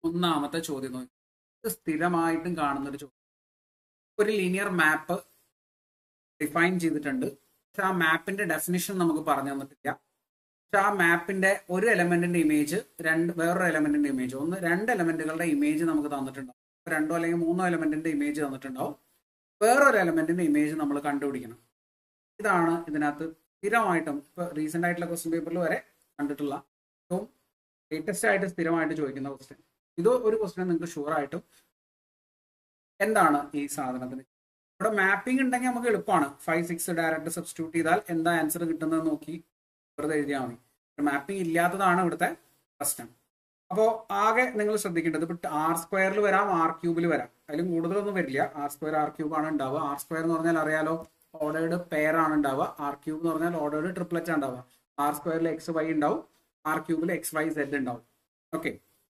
ഒന്നാമത്തെ ചോദ്യം നോക്കി ഇത് സ്ഥിരമായിട്ടും കാണുന്ന ഒരു ചോദ്യം ഒരു ലീനിയർ മാപ്പ് ഡിഫൈൻ ചെയ്തിട്ടുണ്ട് പക്ഷെ ആ മാപ്പിന്റെ ഡെഫിനിഷൻ നമുക്ക് പറഞ്ഞു തന്നിട്ടില്ല പക്ഷെ ആ മാപ്പിന്റെ ഒരു എലമെന്റിന്റെ ഇമേജ് രണ്ട് വേറൊരു എലമെന്റിന്റെ ഇമേജ് ഒന്ന് രണ്ട് എലമെന്റുകളുടെ ഇമേജ് നമുക്ക് തന്നിട്ടുണ്ടാവും രണ്ടോ അല്ലെങ്കിൽ മൂന്നോ എലമെന്റിന്റെ ഇമേജ് തന്നിട്ടുണ്ടാവും വേറൊരു എലമെന്റിന്റെ ഇമേജ് നമ്മൾ കണ്ടുപിടിക്കണം ഇതാണ് ഇതിനകത്ത് സ്ഥിരമായിട്ടും ഇപ്പൊ റീസെന്റ് ആയിട്ടുള്ള ക്വസ്റ്റ്യൻ പേപ്പറിൽ വരെ കണ്ടിട്ടുള്ള ഏറ്റവും ലേറ്റസ്റ്റ് ആയിട്ട് സ്ഥിരമായിട്ട് ചോദിക്കുന്ന ക്വസ്റ്റ്യൻ ഇത് ഒരു ക്വസ്റ്റ്യൻ നിങ്ങൾക്ക് ഷുവർ ആയിട്ടും എന്താണ് ഈ സാധനത്തിന് ഇവിടെ മാപ്പിംഗ് ഉണ്ടെങ്കിൽ നമുക്ക് എളുപ്പമാണ് ഫൈവ് സിക്സ് ഡയറക്റ്റ് സബ്സ്റ്റിറ്റ്യൂട്ട് ചെയ്താൽ എന്താ ആൻസർ കിട്ടുന്നത് നോക്കി വെറുതെ എഴുതിയാൽ മതി മാപ്പിംഗ് ഇല്ലാത്തതാണ് ഇവിടുത്തെ പ്രശ്നം അപ്പോൾ ആകെ നിങ്ങൾ ശ്രദ്ധിക്കേണ്ടത് ഇപ്പൊ ആർ സ്ക്വയറിൽ വരാം ആർ ക്യൂബിൽ വരാം അതിലും കൂടുതലൊന്നും വരില്ല ആർ സ്ക്വയർ ആർ ക്യൂബ് ആണ് ഉണ്ടാവുക ആർ സ്ക്വയർ എന്ന് പറഞ്ഞാൽ അറിയാലോ ഓർഡേർഡ് പെയർ ആണ് ഉണ്ടാവുക ആർ ക്യൂബ് എന്ന് പറഞ്ഞാൽ ഓർഡേർഡ് ട്രിപ്ലറ്റ് ആണ് ഉണ്ടാവുക ആർ സ്ക്വയറിൽ എക്സ് വൈ ഉണ്ടാവും ആർ ക്യൂബിൽ എക്സ് വൈ സെഡ് ഉണ്ടാവും ഓക്കെ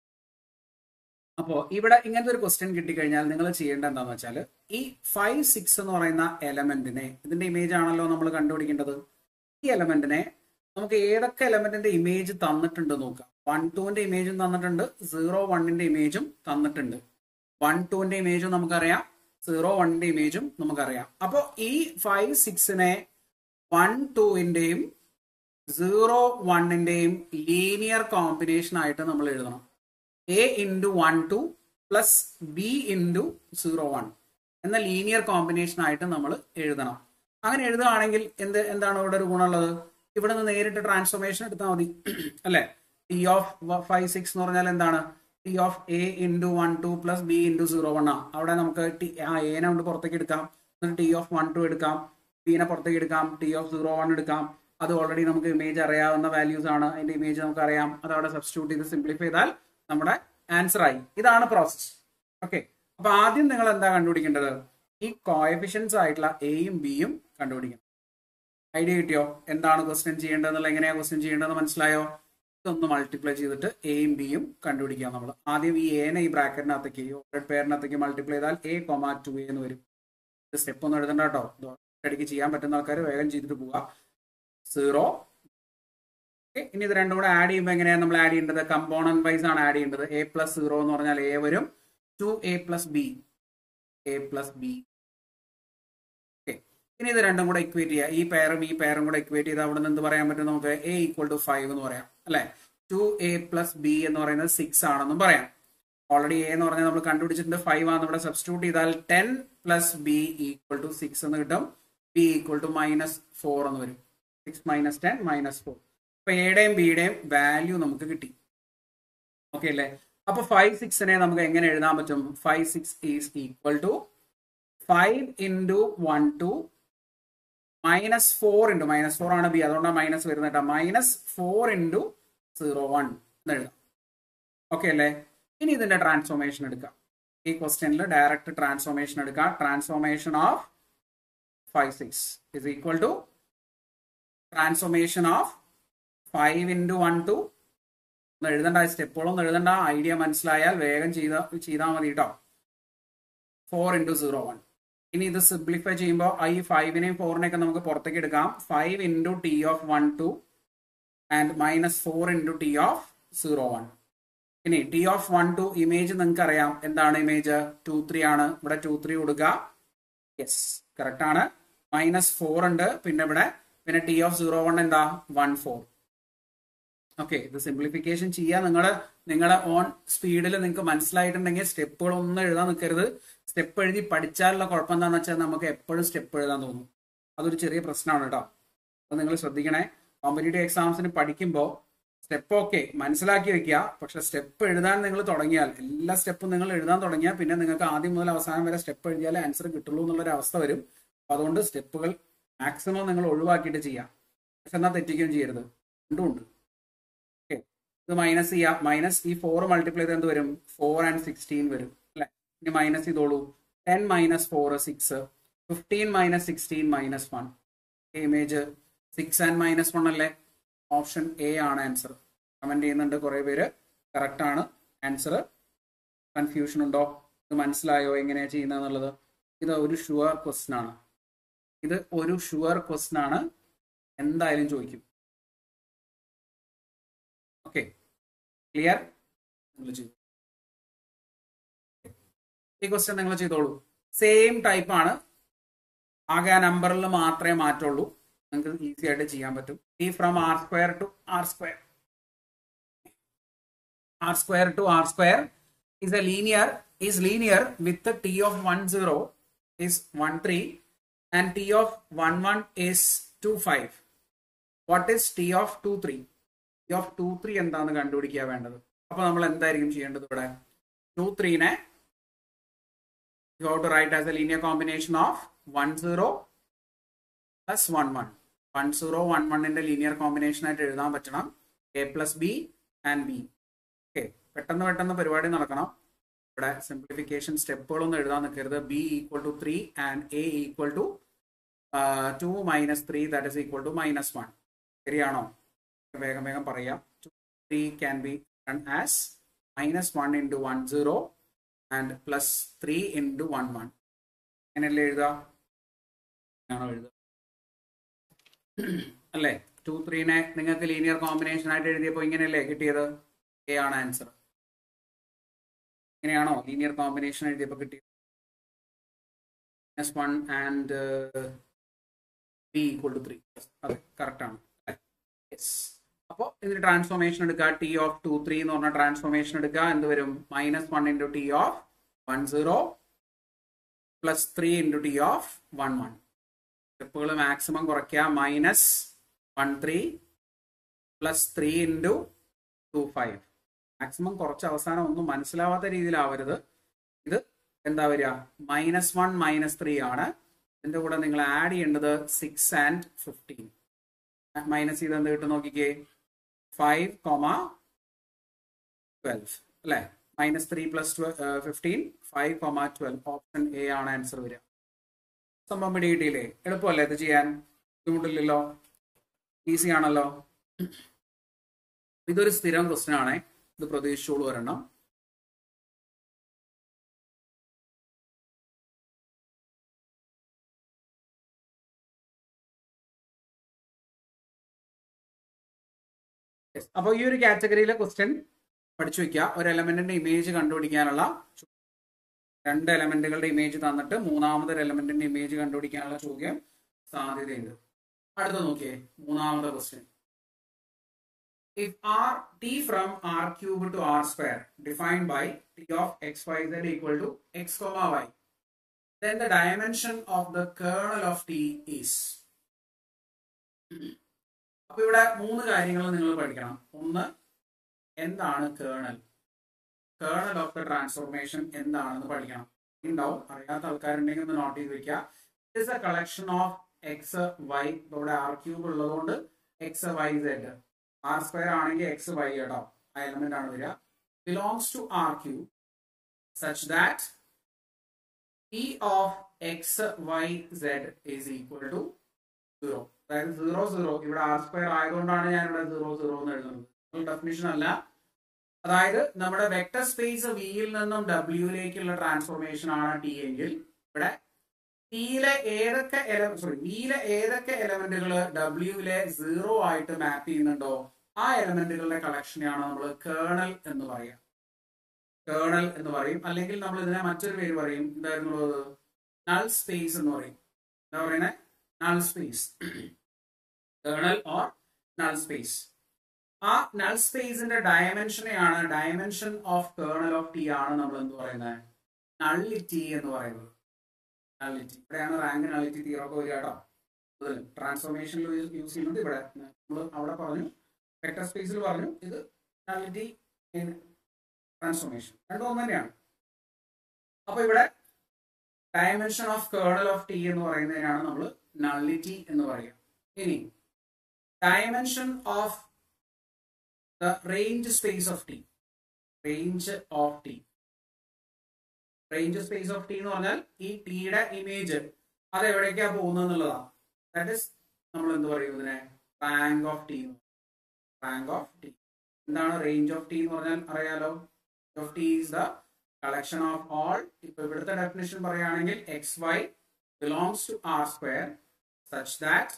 അപ്പോൾ ഇവിടെ ഇങ്ങനത്തെ ഒരു ക്വസ്റ്റ്യൻ കിട്ടിക്കഴിഞ്ഞാൽ നിങ്ങൾ ചെയ്യേണ്ടത് എന്താണെന്ന് വെച്ചാൽ ഈ ഫൈവ് സിക്സ് എന്ന് പറയുന്ന എലമെന്റിനെ ഇതിന്റെ ഇമേജ് ആണല്ലോ നമ്മൾ കണ്ടുപിടിക്കേണ്ടത് ഈ എലമെന്റിനെ നമുക്ക് ഏതൊക്കെ എലമെന്റിന്റെ ഇമേജ് തന്നിട്ടുണ്ട് നോക്കാം വൺ ടുവിന്റെ ഇമേജും തന്നിട്ടുണ്ട് സീറോ വണ്ണിന്റെ ഇമേജും തന്നിട്ടുണ്ട് വൺ ടുവിന്റെ ഇമേജും നമുക്കറിയാം സീറോ വണ്ണിന്റെ ഇമേജും നമുക്കറിയാം അപ്പോൾ ഈ ഫൈവ് സിക്സിനെ വൺ ടുവിന്റെയും സീറോ വണ്ണിന്റെയും ലീനിയർ കോമ്പിനേഷൻ ആയിട്ട് നമ്മൾ എഴുതണം A into one two plus B into zero one എന്ന ലീനിയർ കോമ്പിനേഷൻ ആയിട്ട് നമ്മൾ എഴുതണം അങ്ങനെ എഴുതുകയാണെങ്കിൽ എന്ത് എന്താണ് ഇവിടെ ഒരു ഗുണമുള്ളത് ഇവിടെ നിന്ന് നേരിട്ട് ട്രാൻസ്ഫോർമേഷൻ എടുത്താൽ മതി അല്ലെ ടി ഓഫ് ഫൈവ് സിക്സ് എന്ന് പറഞ്ഞാൽ എന്താണ് T of A into one two plus B into zero one ആ അവിടെ നമുക്ക് ടി ആ എനെ കൊണ്ട് പുറത്തേക്ക് എടുക്കാം എന്നിട്ട് ടി ഓഫ് വൺ ടു എടുക്കാം ബീനെ പുറത്തേക്ക് എടുക്കാം ടി ഓഫ് സീറോ വൺ എടുക്കാം അത് ഓൾറെഡി നമുക്ക് ഇമേജ് അറിയാവുന്ന വാല്യൂസ് ആണ് അതിന്റെ ഇമേജ് നമുക്ക് അറിയാം അത് അവിടെ സബ്സ്റ്റിറ്റ്യൂട്ട് ചെയ്ത് സിംപ്ലിഫൈ ചെയ്താൽ നമ്മുടെ ആൻസർ ആയി ഇതാണ് പ്രോസസ് ഓക്കെ അപ്പൊ ആദ്യം നിങ്ങൾ എന്താ കണ്ടുപിടിക്കേണ്ടത് ഈ കോയഫിഷ്യൻസ് ആയിട്ടുള്ള എയും ബിയും കണ്ടുപിടിക്കണം ഐഡിയ കിട്ടിയോ എന്താണ് ക്വസ്റ്റ്യൻ ചെയ്യേണ്ടതെന്നുള്ള എങ്ങനെയാ ക്വസ്റ്റ്യൻ ചെയ്യേണ്ടതെന്ന് മനസ്സിലായോ ഇതൊന്ന് മൾട്ടിപ്ലൈ ചെയ്തിട്ട് എയും ബിയും കണ്ടുപിടിക്കുക നമ്മൾ ആദ്യം ഈ എനെ ഈ ബ്രാക്കറ്റിനകത്തേക്ക് ഈ ഓർഡർ പേരിനകത്തേക്ക് മൾട്ടിപ്ലൈ ചെയ്താൽ എ കൊമാ ടു എന്ന് വരും സ്റ്റെപ്പ് ഒന്നും എഴുതണ്ട കേട്ടോ ഇടയ്ക്ക് ചെയ്യാൻ പറ്റുന്ന ആൾക്കാർ വേഗം ചെയ്തിട്ട് പോവുക സീറോ ഇനി ഇത് രണ്ടും കൂടെ ആഡ് ചെയ്യുമ്പോൾ എങ്ങനെയാണ് നമ്മൾ ആഡ് ചെയ്യേണ്ടത് കമ്പോണന്റ് വൈസ് ആണ് ആഡ് ചെയ്യേണ്ടത് എ പ്ലസ് സീറോ എന്ന് പറഞ്ഞാൽ എ വരും two A plus B A plus B ഇനി ഇത് രണ്ടും കൂടെ ഇക്വേറ്റ് ചെയ്യുക ഈ പെയറും ഈ പെയറും കൂടെ ഇക്വേറ്റ് ചെയ്ത് അവിടെ നിന്ന് എന്ത് പറയാൻ പറ്റും നമുക്ക് എ ഈക്വൽ ടു ഫൈവ് എന്ന് പറയാം അല്ലെ ടു എ പ്ലസ് ബി എന്ന് പറയുന്നത് സിക്സ് ആണെന്നും പറയാം ഓൾറെഡി എ എന്ന് പറഞ്ഞാൽ നമ്മൾ കണ്ടുപിടിച്ചിട്ടുണ്ട് ഫൈവ് ആണ് ഇവിടെ സബ്സ്റ്റിറ്റ്യൂട്ട് ചെയ്താൽ ten plus B equal to six എന്ന് കിട്ടും B equal to minus four എന്ന് വരും six minus ten minus four അപ്പൊ എയുടെയും ബിയുടെയും വാല്യൂ നമുക്ക് കിട്ടി ഓക്കെ അല്ലേ അപ്പൊ ഫൈവ് സിക്സിനെ നമുക്ക് എങ്ങനെ എഴുതാൻ പറ്റും five six is equal to five into one two minus four into minus four ആണ് ബി അതുകൊണ്ടാണ് മൈനസ് വരുന്നത് കേട്ടോ minus four into zero one എന്ന് എഴുതാം ഓക്കെ അല്ലേ ഇനി ഇതിന്റെ ട്രാൻസ്ഫോർമേഷൻ എടുക്കാം ഈ ക്വസ്റ്റ്യനിൽ ഡയറക്റ്റ് ട്രാൻസ്ഫോർമേഷൻ എടുക്കാം transformation of five six is equal to transformation of five into one two ഒന്ന് എഴുതണ്ട സ്റ്റെപ്പുകളൊന്നും എഴുതണ്ട ഐഡിയ മനസ്സിലായാൽ വേഗം ചെയ്ത ചെയ്താൽ മതി കേട്ടോ ഫോർ ഇൻറ്റു സീറോ വൺ ഇനി ഇത് സിംപ്ലിഫൈ ചെയ്യുമ്പോൾ ഈ ഫൈവിനെയും ഫോറിനെയൊക്കെ നമുക്ക് പുറത്തേക്ക് എടുക്കാം five into T of one two and minus four into T of zero one ഇനി T of one two image നിങ്ങൾക്ക് അറിയാം എന്താണ് ഇമേജ് ടു ത്രീ ആണ് ഇവിടെ ടു ത്രീ കൊടുക്കുക യെസ് കറക്റ്റ് ആണ് മൈനസ് ഫോർ ഉണ്ട് പിന്നെ ഇവിടെ പിന്നെ ടി ഓഫ് സീറോ വൺ എന്താ വൺ ഫോർ ഓക്കെ ഇത് സിംപ്ലിഫിക്കേഷൻ ചെയ്യാൻ നിങ്ങൾ നിങ്ങളുടെ ഓൺ സ്പീഡിൽ നിങ്ങൾക്ക് മനസ്സിലായിട്ടുണ്ടെങ്കിൽ സ്റ്റെപ്പുകളൊന്നും എഴുതാൻ നിൽക്കരുത് സ്റ്റെപ്പ് എഴുതി പഠിച്ചാലുള്ള കുഴപ്പം എന്താണെന്ന് വെച്ചാൽ നമുക്ക് എപ്പോഴും സ്റ്റെപ്പ് എഴുതാൻ തോന്നും അതൊരു ചെറിയ പ്രശ്നമാണ് കേട്ടോ അത് നിങ്ങൾ ശ്രദ്ധിക്കണേ കോമ്പറ്റേറ്റീവ് എക്സാംസിന് പഠിക്കുമ്പോൾ സ്റ്റെപ്പ് ഓക്കെ മനസ്സിലാക്കി വെക്കുക പക്ഷെ സ്റ്റെപ്പ് എഴുതാൻ നിങ്ങൾ തുടങ്ങിയാൽ എല്ലാ സ്റ്റെപ്പും നിങ്ങൾ എഴുതാൻ തുടങ്ങിയാൽ പിന്നെ നിങ്ങൾക്ക് ആദ്യം മുതൽ അവസാനം വരെ സ്റ്റെപ്പ് എഴുതിയാലേ ആൻസർ കിട്ടുള്ളൂ എന്നുള്ളൊരു അവസ്ഥ വരും അപ്പൊ അതുകൊണ്ട് സ്റ്റെപ്പുകൾ മാക്സിമം നിങ്ങൾ ഒഴിവാക്കിയിട്ട് ചെയ്യാം പക്ഷെ എന്നാൽ തെറ്റിക്കുകയും ചെയ്യരുത് രണ്ടും ഉണ്ട് ഓക്കെ ഇത് മൈനസ് ചെയ്യാം മൈനസ് ഈ ഫോർ മൾട്ടിപ്ലൈ ചെയ്ത് എന്ത് വരും ഫോർ ആൻഡ് സിക്സ്റ്റീൻ വരും അല്ലെ ഇനി മൈനസ് ചെയ്തോളൂ ten minus four six fifteen minus sixteen minus one image six and minus one അല്ലേ ഓപ്ഷൻ എ ആണ് ആൻസർ കമന്റ് ചെയ്യുന്നുണ്ട് കുറെ പേര് കറക്റ്റ് ആണ് ആൻസർ കൺഫ്യൂഷൻ ഉണ്ടോ ഇത് മനസ്സിലായോ എങ്ങനെയാ ചെയ്യുന്നതെന്നുള്ളത് ഇത് ഒരു ഷുവർ ക്വസ്റ്റ്യൻ ആണ് ഇത് ഒരു ഷുവർ ക്വസ്റ്റ്യൻ ആണ് എന്തായാലും ചോദിക്കും ഓക്കെ ക്ലിയർ നിങ്ങൾ ചെയ്തു ഈ ക്വസ്റ്റ്യൻ നിങ്ങൾ ചെയ്തോളൂ സെയിം ടൈപ്പ് ആണ് ആകെ ആ നമ്പറിൽ മാത്രമേ മാറ്റുള്ളൂ നിങ്ങൾക്ക് ഈസി ആയിട്ട് ചെയ്യാൻ പറ്റും T from R square to R square R square to R square is a linear is linear with the t of 1 0 is 1 3 and t of 1 1 is 2 5 what is t of 2 3 t of 2 3 എന്താന്ന് കണ്ടുപിടിക്കുക വേണ്ടത് അപ്പൊ നമ്മൾ എന്തായിരിക്കും ചെയ്യേണ്ടത് ഇവിടെ 2 3 നെ you have to write as a linear combination of 1 0 plus 1 1 1 0 1 1 ന്റെ ലീനിയർ കോമ്പിനേഷൻ ആയിട്ട് എഴുതാൻ പറ്റണം A plus B and B okay പെട്ടെന്ന് പെട്ടെന്ന് പരിപാടി നടക്കണം ഇവിടെ സിംപ്ലിഫിക്കേഷൻ സ്റ്റെപ്പുകളൊന്നും എഴുതാൻ നിൽക്കരുത് B equal to three and A equal to two minus three that is equal to minus one ശരിയാണോ വേഗം വേഗം പറയാം two three can be run as minus one into one zero and plus three into one one അങ്ങനെയല്ലേ എഴുതുക ആണോ എഴുതുക അല്ലേ to ത്രീനെ നിങ്ങൾക്ക് ലീനിയർ കോമ്പിനേഷൻ ആയിട്ട് എഴുതിയപ്പോൾ ഇങ്ങനെയല്ലേ കിട്ടിയത് എ ആണ് ആൻസർ ഇങ്ങനെയാണോ ലീനിയർ കോമ്പിനേഷൻ എഴുതിയപ്പോൾ കിട്ടിയത് minus one and B equal to three അതെ കറക്റ്റ് ആണ് യെസ് അപ്പോൾ ഇതിന് ട്രാൻസ്ഫോർമേഷൻ എടുക്കുക ടി ഓഫ് ടു ത്രീ എന്ന് പറഞ്ഞ ട്രാൻസ്ഫോർമേഷൻ എടുക്കുക എന്ത് വരും minus one into T of one zero plus three into T of one one സ്റ്റെപ്പുകൾ മാക്സിമം കുറയ്ക്കുക minus one three plus three into two five maximum കുറച്ച് അവസാനം ഒന്നും മനസ്സിലാവാത്ത രീതിയിലാവരുത് ഇത് എന്താ വരിക മൈനസ് വൺ മൈനസ് ത്രീ ആണ് ഇതിന്റെ കൂടെ നിങ്ങൾ ആഡ് ചെയ്യേണ്ടത് സിക്സ് ആൻഡ് ഫിഫ്റ്റീൻ മൈനസ് ചെയ്ത് എന്ത് കിട്ടും നോക്കിക്കേ ഫൈവ് കോമ ട്വൽവ് അല്ലെ minus three plus fifteen five comma twelve option A ആണ് ആൻസർ വരിക സംഭവം പിടി കിട്ടിയില്ലേ എളുപ്പമല്ലേ ഇത് ചെയ്യാൻ ബുദ്ധിമുട്ടില്ലല്ലോ ഈസി ആണല്ലോ ഇതൊരു സ്ഥിരം ക്വസ്റ്റ്യൻ ആണേ ഇത് പ്രതീക്ഷിച്ചോളൂ ഒരെണ്ണം അപ്പൊ ഈ ഒരു കാറ്റഗറിയിലെ ക്വസ്റ്റ്യൻ പഠിച്ചു വെക്കുക ഒരു എലമെന്റിന്റെ ഇമേജ് കണ്ടുപിടിക്കാനുള്ള രണ്ട് എലമെന്റുകളുടെ ഇമേജ് തന്നിട്ട് മൂന്നാമതൊരു എലമെന്റിന്റെ ഇമേജ് കണ്ടുപിടിക്കാനുള്ള ചോദ്യം സാധ്യതയുണ്ട് അടുത്ത നോക്കിയേ മൂന്നാമത്തെ question if r t from r cube to r square defined by t of x y z equal to x comma y then the dimension of the kernel of t is അപ്പൊ ഇവിടെ മൂന്ന് കാര്യങ്ങൾ നിങ്ങൾ പഠിക്കണം ഒന്ന് എന്താണ് kernel kernel of the transformation എന്താണെന്ന് പഠിക്കണം ഉണ്ടാവും അറിയാത്ത ആൾക്കാരുണ്ടെങ്കിൽ ഒന്ന് നോട്ട് ചെയ്ത് വെക്കുക it is a collection of X Y ഇവിടെ ആർ ക്യൂബ് ഉള്ളതുകൊണ്ട് X Y Z R square ആണെങ്കിൽ എക്സ് വൈ കേട്ടോ ആ എലമെന്റ് ആണ് വരിക belongs to R Q such that E of X Y Z is equal to zero അതായത് zero zero ഇവിടെ R square ആയതുകൊണ്ടാണ് ഞാൻ ഇവിടെ സീറോ സീറോ എന്ന് എഴുതുന്നത് ഡെഫിനിഷൻ അല്ല അതായത് നമ്മുടെ വെക്ടർ സ്പേസ് വിയിൽ നിന്നും ഡബ്ല്യൂയിലേക്കുള്ള ട്രാൻസ്ഫോർമേഷൻ ആണ് ടി എങ്കിൽ ഇവിടെ ടിയിലെ ഏതൊക്കെ സോറി വിയിലെ ഏതൊക്കെ എലമെന്റുകൾ ഡബ്ല്യൂയിലെ സീറോ ആയിട്ട് മാപ്പ് ചെയ്യുന്നുണ്ടോ ആ എലമെന്റുകളുടെ കളക്ഷനെയാണ് നമ്മൾ കേണൽ എന്ന് പറയാം കേണൽ എന്ന് പറയും അല്ലെങ്കിൽ നമ്മൾ ഇതിനെ മറ്റൊരു പേര് പറയും എന്തായിരുന്നു നൾ സ്പേസ് എന്ന് പറയും എന്താ പറയുന്നത് null space kernel or null space ആ നൾ സ്പേസിന്റെ ഡയമെൻഷനെയാണ് dimension of kernel of T ആണ് നമ്മൾ എന്ത് പറയുന്നത് നള്ളിറ്റി എന്ന് പറയുന്നത് നള്ളിറ്റി ഇവിടെയാണ് റാങ്ക് നള്ളിറ്റി തീറൊക്കെ വരിക കേട്ടോ ട്രാൻസ്ഫോർമേഷനിൽ യൂസ് ചെയ്യുന്നത് ഇവിടെ നമ്മൾ അവിടെ പറഞ്ഞു വെക്ടർ സ്പേസിൽ പറഞ്ഞു ഇത് നള്ളിറ്റി ട്രാൻസ്ഫോർമേഷൻ രണ്ടും ഒന്ന് തന്നെയാണ് അപ്പൊ ഇവിടെ dimension of kernel of T എന്ന് പറയുന്നതിനാണ് നമ്മൾ നള്ളിറ്റി എന്ന് പറയുക ഇനി dimension of the range space of T range of T range space of T എന്ന് പറഞ്ഞാൽ ഈ ടിയുടെ ഇമേജ് അത് എവിടേക്കാ പോകുന്നത് എന്നുള്ളതാണ് ദാറ്റ് ഇസ് നമ്മൾ എന്ത് പറയും ഇതിനെ rank of T rank of T എന്താണ് റേഞ്ച് ഓഫ് ടി എന്ന് പറഞ്ഞാൽ അറിയാലോ of T is the collection of all ഇപ്പൊ ഇവിടുത്തെ ഡെഫിനേഷൻ പറയുകയാണെങ്കിൽ X Y belongs to R square such that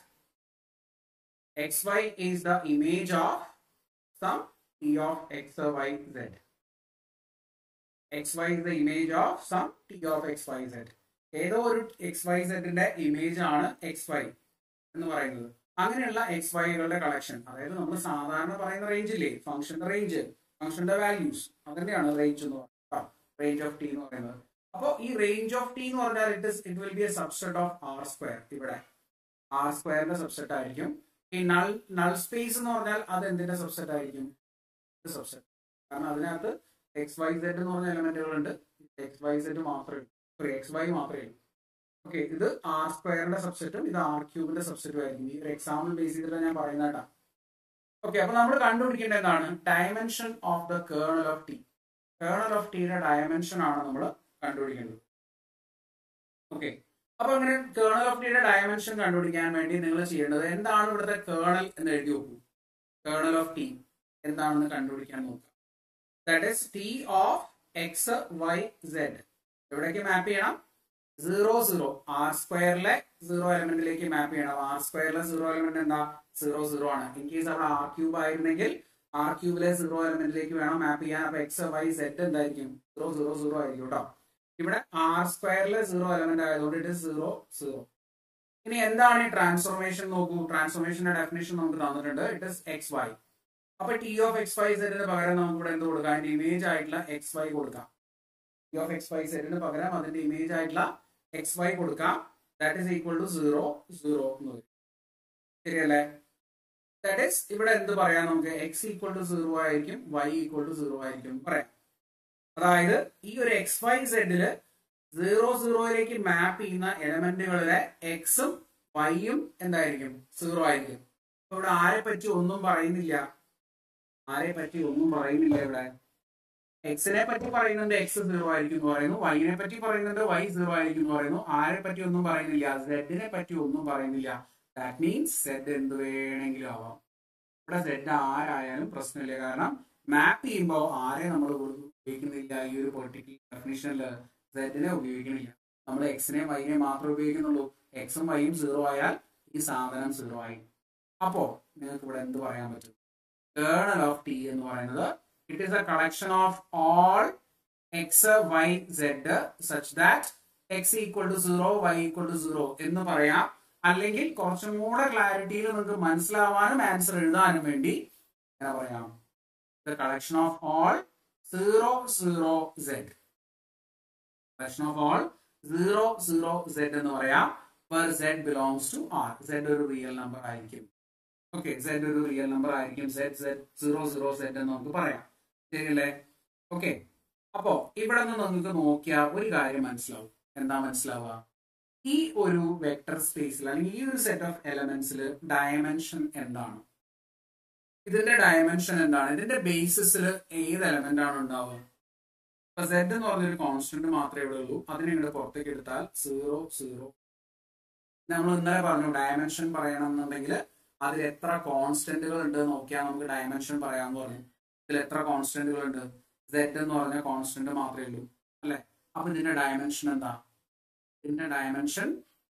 X Y is the image of some T of X Y Z X Y the image of some T of X Y Z ഏതോ ഒരു X Y സെഡിന്റെ image ആണ് X Y എന്ന് പറയുന്നത് അങ്ങനെയുള്ള X വൈകളുടെ collection അതായത് നമ്മൾ സാധാരണ പറയുന്ന റേഞ്ചില്ലേ ഫംഗ്ഷന്റെ റേഞ്ച് ഫംഗ്ഷന്റെ വാല്യൂസ് അതന്നെയാണ് റേഞ്ച് എന്ന് പറയുന്നത് റേഞ്ച് ഓഫ് ടി എന്ന് പറയുന്നത് അപ്പോൾ ഈ റേഞ്ച് ഓഫ് ടി എന്ന് പറഞ്ഞാൽ it is it will be a subset of R square ഇവിടെ ആർ സ്ക്വയറിന്റെ സബ്സെറ്റ് ആയിരിക്കും ഈ നൾ നൾ സ്പേസ് എന്ന് പറഞ്ഞാൽ അത് എന്തിന്റെ സബ്സെറ്റ് ആയിരിക്കും സബ്സെറ്റ് കാരണം അതിനകത്ത് എക്സ് വൈ സെഡ് എന്ന് പറഞ്ഞ എലമെന്റുകൾ ഉണ്ട് എക്സ് വൈ സെഡ് മാത്രമേ ഉള്ളൂ സോറി എക്സ് വൈ മാത്രമേ ഉള്ളൂ ഓക്കെ ഇത് ആർ സ്ക്വയറിന്റെ സബ്സെറ്റും ഇത് ആർ ക്യൂബിന്റെ സബ്സെറ്റും ആയിരിക്കും ഈ ഒരു എക്സാമ്പിൾ ബേസ് ചെയ്തിട്ട് ഞാൻ പറയുന്നതാ ഓക്കെ അപ്പൊ നമ്മൾ കണ്ടുപിടിക്കേണ്ട എന്താണ് dimension of the kernel of T kernel of ടിയുടെ ഡയമെൻഷൻ ആണ് നമ്മൾ കണ്ടുപിടിക്കേണ്ടത് ഓക്കെ അപ്പൊ അങ്ങനെ കേർണൽ ഓഫ് ടിയുടെ ഡയമെൻഷൻ കണ്ടുപിടിക്കാൻ വേണ്ടി നിങ്ങൾ ചെയ്യേണ്ടത് എന്താണ് ഇവിടുത്തെ കേർണൽ എന്ന് എഴുതി നോക്കൂ കേർണൽ ഓഫ് ടി എന്താണെന്ന് കണ്ടുപിടിക്കാൻ നോക്കുക that is T of X Y Z എവിടേക്ക് മാപ്പ് ചെയ്യണം സീറോ സീറോ ആർ സ്ക്വയറിലെ സീറോ എലമെന്റിലേക്ക് മാപ്പ് ചെയ്യണം ആർ സ്ക്വയറിലെ സീറോ എലമെന്റ് എന്താ സീറോ സീറോ ആണ് ഇൻ കേസ് അവിടെ ആർ ക്യൂബ് ആയിരുന്നെങ്കിൽ ആർ ക്യൂബിലെ സീറോ എലമെന്റിലേക്ക് വേണം മാപ്പ് ചെയ്യാൻ അപ്പൊ എക്സ് വൈ സെഡ് എന്തായിരിക്കും സീറോ സീറോ സീറോ ആയിരിക്കും കേട്ടോ ഇവിടെ ആർ സ്ക്വയറിലെ സീറോ എലമെന്റ് ആയതുകൊണ്ട് ഇറ്റ് സീറോ സീറോ ഇനി എന്താണ് ഈ ട്രാൻസ്ഫോർമേഷൻ നോക്കൂ ട്രാൻസ്ഫോർമേഷന്റെ ഡെഫിനേഷൻ നമുക്ക് തന്നിട്ടുണ്ട് ഇറ്റ് ഇസ് എക്സ് വൈ അപ്പൊ ടി ഓഫ് എക്സ് വൈ സെഡിന് പകരം നമുക്ക് ഇവിടെ എന്ത് കൊടുക്കാം അതിന്റെ ഇമേജ് ആയിട്ടുള്ള എക്സ് വൈ കൊടുക്കാം ടി ഓഫ് എക്സ് വൈ സെഡിന് പകരം അതിന്റെ ഇമേജ് ആയിട്ടുള്ള എക്സ് വൈ കൊടുക്കാം that is equal to zero zero എന്ന് വരും ശരിയല്ലേ ദാറ്റ് ഈസ് ഇവിടെ എന്ത് പറയാം നമുക്ക് എക്സ് ഈക്വൽ ടു സീറോ ആയിരിക്കും വൈ ഈക്വൽ ടു സീറോ ആയിരിക്കും പറയാം അതായത് ഈ ഒരു എക്സ് വൈ സെഡില് സീറോ സീറോയിലേക്ക് മാപ്പ് ചെയ്യുന്ന എലമെന്റുകളിലെ എക്സും വൈയും എന്തായിരിക്കും സീറോ ആയിരിക്കും അപ്പൊ ഇവിടെ ആരെ പറ്റി ഒന്നും പറയുന്നില്ല ആരെ പറ്റി ഒന്നും പറയുന്നില്ല ഇവിടെ എക്സിനെ പറ്റി പറയുന്നുണ്ട് എക്സ് സീറോ ആയിരിക്കും എന്ന് പറയുന്നു വൈനെ പറ്റി പറയുന്നുണ്ട് വൈ സീറോ ആയിരിക്കും എന്ന് പറയുന്നു ആരെ പറ്റി ഒന്നും പറയുന്നില്ല സെഡിനെ പറ്റി ഒന്നും പറയുന്നില്ല ദാറ്റ് മീൻസ് സെഡ് എന്ത് വേണമെങ്കിലും ആവാം ഇവിടെ സെഡ് ആരായാലും പ്രശ്നമില്ല കാരണം മാപ്പ് ചെയ്യുമ്പോൾ ആരെ നമ്മൾ ഉപയോഗിക്കുന്നില്ല ഈ ഒരു പെർട്ടിക്കുലർ ഡെഫിനിഷനിൽ സെഡിനെ ഉപയോഗിക്കുന്നില്ല നമ്മൾ എക്സിനെ വൈനെ മാത്രമേ ഉപയോഗിക്കുന്നുള്ളൂ എക്സും വൈയും സീറോ ആയാൽ ഈ സാധനം സീറോ ആയി അപ്പോ നിങ്ങൾക്ക് ഇവിടെ എന്ത് പറയാൻ പറ്റും കേർണൽ ഓഫ് ടി എന്ന് പറയുന്നത് it is a collection of all X Y Z such that X equal to zero Y equal to zero എന്ന് പറയാം അല്ലെങ്കിൽ കുറച്ചും കൂടെ ക്ലാരിറ്റിയിൽ നിങ്ങൾക്ക് മനസ്സിലാവാനും ആൻസർ എഴുതാനും വേണ്ടി ഞാൻ പറയാം the collection of all zero zero Z collection of all zero zero Z എന്ന് പറയാം per Z belongs to R Z ഒരു റിയൽ നമ്പർ ആയിരിക്കും ഓക്കെ സെഡ് ഒരു റിയൽ നമ്പർ ആയിരിക്കും Z Z zero zero Z എന്ന് നമുക്ക് പറയാം ശരിയല്ലേ ഓക്കെ അപ്പോ ഇവിടെ നിന്ന് നമുക്ക് നോക്കിയാൽ ഒരു കാര്യം മനസ്സിലാവും എന്താ മനസ്സിലാവുക ഈ ഒരു വെക്ടർ സ്പേസിൽ അല്ലെങ്കിൽ ഈ ഒരു സെറ്റ് ഓഫ് എലമെന്റ്സിൽ ഡയമെൻഷൻ എന്താണ് ഇതിന്റെ ഡയമെൻഷൻ എന്താണ് ഇതിന്റെ ബേസിസിൽ ഏത് എലമെന്റ് ആണ് ഉണ്ടാവുക ഇപ്പൊ സെഡ് എന്ന് പറഞ്ഞൊരു കോൺസ്റ്റന്റ് മാത്രമേ ഇവിടെ ഉള്ളൂ അതിനെ ഇങ്ങോട്ട് പുറത്തേക്ക് എടുത്താൽ സീറോ സീറോ നമ്മൾ ഇന്നലെ പറഞ്ഞു ഡയമെൻഷൻ പറയണം എന്നുണ്ടെങ്കിൽ അതിൽ എത്ര കോൺസ്റ്റന്റുകൾ ഉണ്ട് നോക്കിയാൽ നമുക്ക് ഡയമെൻഷൻ പറയാമെന്ന് പറഞ്ഞു ഇതിൽ എത്ര കോൺസ്റ്റന്റുകൾ ഉണ്ട് സെഡ് എന്ന് പറഞ്ഞ കോൺസ്റ്റന്റ് മാത്രമേ ഉള്ളൂ അല്ലെ അപ്പൊ ഇതിന്റെ ഡയമെൻഷൻ എന്താ ഇതിന്റെ ഡയമെൻഷൻ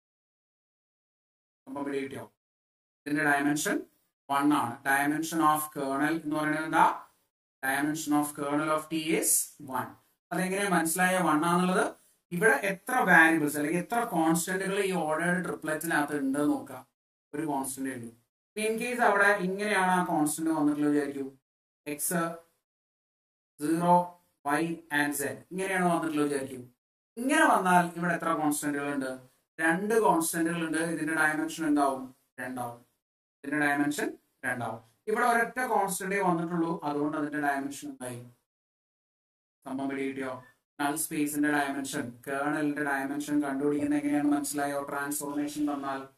കിട്ടിയോ ഇതിന്റെ ഡയമെൻഷൻ വൺ ആണ് ഡയമെൻഷൻ ഓഫ് കേർണൽ എന്ന് പറയുന്നത് എന്താ dimension of kernel of T is one അതെങ്ങനെ മനസ്സിലായ വൺ ആണെന്നുള്ളത് ഇവിടെ എത്ര വാരിയബിൾസ് അല്ലെങ്കിൽ എത്ര കോൺസ്റ്റന്റുകൾ ഈ ഓർഡേർഡ് ട്രിപ്ലറ്റിനകത്ത് ഉണ്ട് നോക്കാം ഒരു കോൺസ്റ്റന്റ് ഉള്ളൂ ഇൻ കേസ് അവിടെ ഇങ്ങനെയാണ് ആ കോൺസ്റ്റന്റ് വന്നിട്ടുള്ളത് വിചാരിക്കും X zero Y and Z ഇങ്ങനെയാണ് വന്നിട്ടുള്ളത് വിചാരിക്കും ഇങ്ങനെ വന്നാൽ ഇവിടെ എത്ര കോൺസ്റ്റന്റുകൾ ഉണ്ട് രണ്ട് കോൺസ്റ്റന്റുകൾ ഉണ്ട് ഇതിന്റെ ഡയമെൻഷൻ എന്താവും രണ്ടാവും ഇതിന്റെ ഡയമെൻഷൻ രണ്ടാവും ഇവിടെ ഒരൊറ്റ കോൺസ്റ്റന്റേ വന്നിട്ടുള്ളൂ അതുകൊണ്ട് അതിന്റെ ഡയമെൻഷൻ എന്തായി സംഭവം പിടി കിട്ടിയോ നൾ സ്പേസിന്റെ ഡയമെൻഷൻ കേർണലിന്റെ ഡയമെൻഷൻ കണ്ടുപിടിക്കുന്ന എങ്ങനെയാണ് മനസ്സിലായോ ട്രാൻസ്ഫോർമേഷൻ തന്നാൽ